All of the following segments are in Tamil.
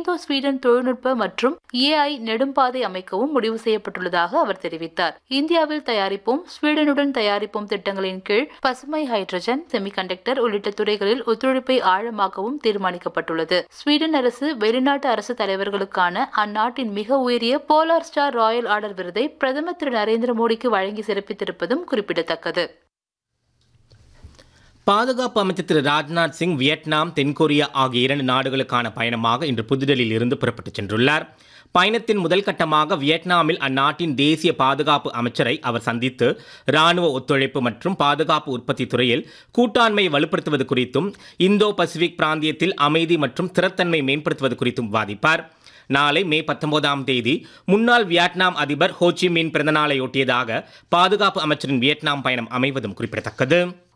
இந்தோ ஸ்வீடன் தொழில்நுட்ப மற்றும் ஏஐ நெடும்பாதை அமைக்கவும் முடிவு செய்யப்பட்டுள்ளதாக அவர் தெரிவித்தார் இந்தியாவில் தயாரிப்போம் ஸ்வீடனுடன் தயாரிப்போம் திட்டங்களின் கீழ் பசுமை ஹைட்ரஜன் செமிகண்டக்டர் உள்ளிட்ட துறைகளில் ஒத்துழைப்பை ஆழமாக்கவும் தீர்மானிக்கப்பட்டுள்ளது ஸ்வீடன் அரசு வெளிநாட்டு அரசு தலைவர்களுக்கான அந்நாட்டின் மிக உயரிய போலார் ஸ்டார் ராயல் ஆர்டர் விருதை பிரதமர் திரு நரேந்திர மோடிக்கு வழங்கி சிறப்பித்திருப்பதும் குறிப்பிடத்தக்கது பாதுகாப்பு அமைச்சர் திரு ராஜ்நாத் சிங் வியட்நாம் தென்கொரியா ஆகிய இரண்டு நாடுகளுக்கான பயணமாக இன்று புதுடெல்லியில் இருந்து புறப்பட்டுச் சென்றுள்ளார் பயணத்தின் முதல் கட்டமாக வியட்நாமில் அந்நாட்டின் தேசிய பாதுகாப்பு அமைச்சரை அவர் சந்தித்து ராணுவ ஒத்துழைப்பு மற்றும் பாதுகாப்பு உற்பத்தி துறையில் கூட்டாண்மையை வலுப்படுத்துவது குறித்தும் இந்தோ பசிபிக் பிராந்தியத்தில் அமைதி மற்றும் ஸ்திரத்தன்மை மேம்படுத்துவது குறித்தும் விவாதிப்பார் நாளை மே பத்தொன்பதாம் தேதி முன்னாள் வியட்நாம் அதிபர் ஹோச்சிமின் பிறந்தநாளையொட்டியதாக பாதுகாப்பு அமைச்சரின் வியட்நாம் பயணம் அமைவதும் குறிப்பிடத்தக்கது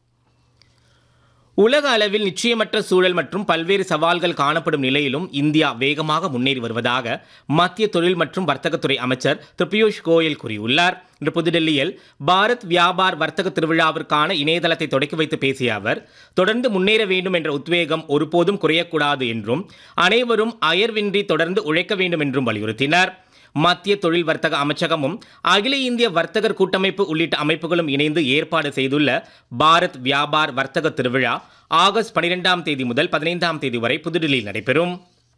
உலக அளவில் நிச்சயமற்ற சூழல் மற்றும் பல்வேறு சவால்கள் காணப்படும் நிலையிலும் இந்தியா வேகமாக முன்னேறி வருவதாக மத்திய தொழில் மற்றும் வர்த்தகத்துறை அமைச்சர் திரு பியூஷ் கோயல் கூறியுள்ளார் இன்று புதுடெல்லியில் பாரத் வியாபார் வர்த்தக திருவிழாவிற்கான இணையதளத்தை தொடக்கி வைத்து பேசிய அவர் தொடர்ந்து முன்னேற வேண்டும் என்ற உத்வேகம் ஒருபோதும் குறையக்கூடாது என்றும் அனைவரும் அயர்வின்றி தொடர்ந்து உழைக்க வேண்டும் என்றும் வலியுறுத்தினார் மத்திய தொழில் வர்த்தக அமைச்சகமும் அகில இந்திய வர்த்தகர் கூட்டமைப்பு உள்ளிட்ட அமைப்புகளும் இணைந்து ஏற்பாடு செய்துள்ள பாரத் வியாபார் வர்த்தக திருவிழா ஆகஸ்ட் பனிரெண்டாம் தேதி முதல் பதினைந்தாம் தேதி வரை புதுடில்லியில் நடைபெறும்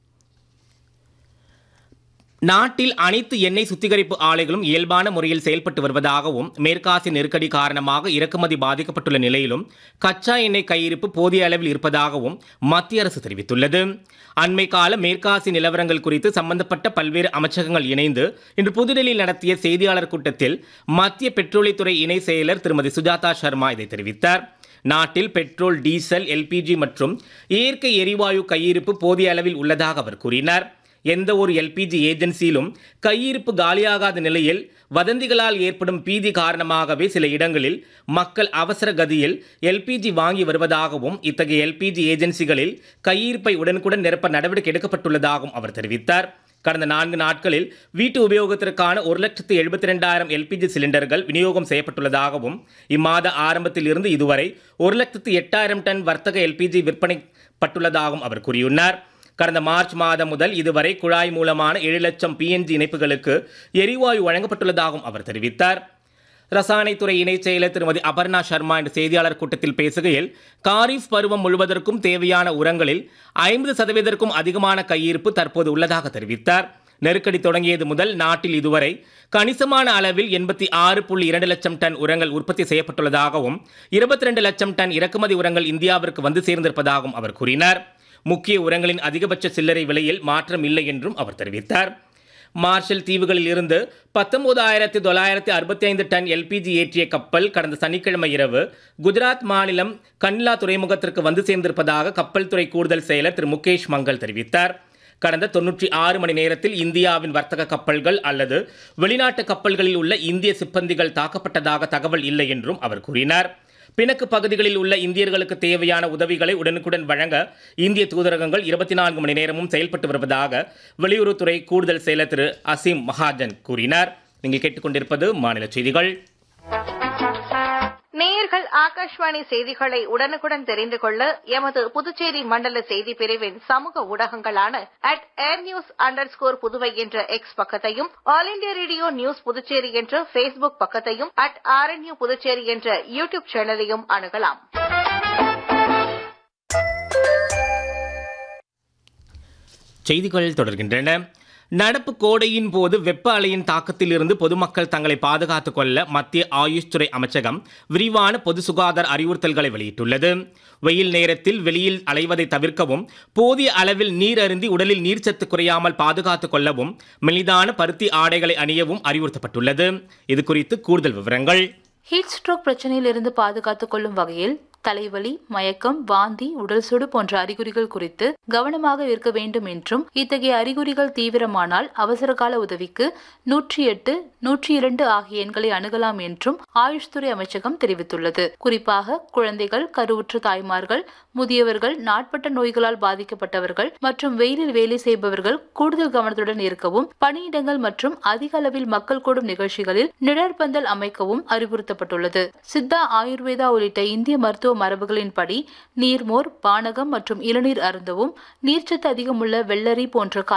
நாட்டில் அனைத்து எண்ணெய் சுத்திகரிப்பு ஆலைகளும் இயல்பான முறையில் செயல்பட்டு வருவதாகவும் மேற்காசிய நெருக்கடி காரணமாக இறக்குமதி பாதிக்கப்பட்டுள்ள நிலையிலும் கச்சா எண்ணெய் கையிருப்பு போதிய அளவில் இருப்பதாகவும் மத்திய அரசு தெரிவித்துள்ளது அண்மை கால மேற்காசிய நிலவரங்கள் குறித்து சம்பந்தப்பட்ட பல்வேறு அமைச்சகங்கள் இணைந்து இன்று புதுடெல்லியில் நடத்திய செய்தியாளர் கூட்டத்தில் மத்திய பெட்ரோலியத்துறை இணை செயலர் திருமதி சுஜாதா சர்மா இதை தெரிவித்தார் நாட்டில் பெட்ரோல் டீசல் எல்பிஜி மற்றும் இயற்கை எரிவாயு கையிருப்பு போதிய அளவில் உள்ளதாக அவர் கூறினார் எந்த ஒரு எல்பிஜி ஏஜென்சியிலும் கையிருப்பு காலியாகாத நிலையில் வதந்திகளால் ஏற்படும் பீதி காரணமாகவே சில இடங்களில் மக்கள் அவசர கதியில் எல்பிஜி வாங்கி வருவதாகவும் இத்தகைய எல்பிஜி ஏஜென்சிகளில் கையிருப்பை உடனுக்குடன் நிரப்ப நடவடிக்கை எடுக்கப்பட்டுள்ளதாகவும் அவர் தெரிவித்தார் கடந்த நான்கு நாட்களில் வீட்டு உபயோகத்திற்கான ஒரு லட்சத்து எழுபத்தி ரெண்டாயிரம் எல்பிஜி சிலிண்டர்கள் விநியோகம் செய்யப்பட்டுள்ளதாகவும் இம்மாத ஆரம்பத்தில் இருந்து இதுவரை ஒரு லட்சத்து எட்டாயிரம் டன் வர்த்தக எல்பிஜி விற்பனைப்பட்டுள்ளதாகவும் அவர் கூறியுள்ளார் கடந்த மார்ச் மாதம் முதல் இதுவரை குழாய் மூலமான ஏழு லட்சம் பிஎன்ஜி இணைப்புகளுக்கு எரிவாயு வழங்கப்பட்டுள்ளதாகவும் அவர் தெரிவித்தார் ரசாயனத்துறை இணைச் செயலர் திருமதி அபர்ணா சர்மா என்ற செய்தியாளர் கூட்டத்தில் பேசுகையில் காரிஃப் பருவம் முழுவதற்கும் தேவையான உரங்களில் ஐம்பது சதவீதத்திற்கும் அதிகமான கையிருப்பு தற்போது உள்ளதாக தெரிவித்தார் நெருக்கடி தொடங்கியது முதல் நாட்டில் இதுவரை கணிசமான அளவில் எண்பத்தி ஆறு புள்ளி இரண்டு லட்சம் டன் உரங்கள் உற்பத்தி செய்யப்பட்டுள்ளதாகவும் இருபத்தி ரெண்டு லட்சம் டன் இறக்குமதி உரங்கள் இந்தியாவிற்கு வந்து சேர்ந்திருப்பதாகவும் அவர் கூறினார் முக்கிய உரங்களின் அதிகபட்ச சில்லறை விலையில் மாற்றம் இல்லை என்றும் அவர் தெரிவித்தார் மார்ஷல் தீவுகளில் இருந்து பத்தொன்பதாயிரத்தி தொள்ளாயிரத்தி அறுபத்தி ஐந்து டன் எல்பிஜி ஏற்றிய கப்பல் கடந்த சனிக்கிழமை இரவு குஜராத் மாநிலம் கன்லா துறைமுகத்திற்கு வந்து சேர்ந்திருப்பதாக கப்பல் துறை கூடுதல் செயலர் திரு முகேஷ் மங்கல் தெரிவித்தார் கடந்த தொன்னூற்றி ஆறு மணி நேரத்தில் இந்தியாவின் வர்த்தக கப்பல்கள் அல்லது வெளிநாட்டு கப்பல்களில் உள்ள இந்திய சிப்பந்திகள் தாக்கப்பட்டதாக தகவல் இல்லை என்றும் அவர் கூறினார் பிணக்கு பகுதிகளில் உள்ள இந்தியர்களுக்கு தேவையான உதவிகளை உடனுக்குடன் வழங்க இந்திய தூதரகங்கள் இருபத்தி நான்கு மணி நேரமும் செயல்பட்டு வருவதாக வெளியுறவுத்துறை கூடுதல் செயலர் திரு அசீம் மகாஜன் கூறினார் நீங்கள் கேட்டுக்கொண்டிருப்பது மாநில செய்திகள் நேயர்கள் ஆகாஷ்வாணி செய்திகளை உடனுக்குடன் தெரிந்து கொள்ள எமது புதுச்சேரி மண்டல செய்தி பிரிவின் சமூக ஊடகங்களான at air news underscore Puduvai என்ற எக்ஸ் பக்கத்தையும் all India radio news Puducherry என்ற பேஸ்புக் பக்கத்தையும் அட் ஆர்என்யூ புதுச்சேரி என்ற யூ டியூப் சேனலையும் அணுகலாம் செய்திகள் தொடர்கின்றன நடப்பு கோடையின் போது வெப்ப அலையின் தாக்கத்தில் இருந்து பொதுமக்கள் தங்களை பாதுகாத்துக் கொள்ள மத்திய ஆயுஷ் துறை அமைச்சகம் விரிவான பொது சுகாதார அறிவுறுத்தல்களை வெளியிட்டுள்ளது வெயில் நேரத்தில் வெளியில் அலைவதை தவிர்க்கவும் போதிய அளவில் நீர் அருந்தி உடலில் நீர்ச்சத்து குறையாமல் பாதுகாத்துக் கொள்ளவும் மெலிதான பருத்தி ஆடைகளை அணியவும் அறிவுறுத்தப்பட்டுள்ளது இது குறித்து கூடுதல் விவரங்கள் ஹீட் ஸ்ட்ரோக் பிரச்சனையிலிருந்து பாதுகாத்துக் கொள்ளும் வகையில் தலைவலி மயக்கம் வாந்தி உடல் சுடு போன்ற அறிகுறிகள் குறித்து கவனமாக இருக்க வேண்டும் என்றும் இத்தகைய அறிகுறிகள் தீவிரமானால் அவசரகால உதவிக்கு நூற்றி எட்டு நூற்றி இரண்டு ஆகிய எண்களை அணுகலாம் என்றும் ஆயுஷ் துறை அமைச்சகம் தெரிவித்துள்ளது குறிப்பாக குழந்தைகள் கருவுற்ற தாய்மார்கள் முதியவர்கள் நாட்பட்ட நோய்களால் பாதிக்கப்பட்டவர்கள் மற்றும் வெயிலில் வேலை செய்பவர்கள் கூடுதல் கவனத்துடன் இருக்கவும் பணியிடங்கள் மற்றும் அதிக அளவில் மக்கள் கூடும் நிகழ்ச்சிகளில் நிழற்பந்தல் அமைக்கவும் அறிவுறுத்தப்பட்டுள்ளது சித்தா ஆயுர்வேதா உள்ளிட்ட இந்திய மருத்துவ மரபுகளின்படி நீர்மோர் பானகம் மற்றும் இளநீர் அருந்தவும் நீர்ச்சத்து அதிகமுள்ள வெள்ளரி போன்ற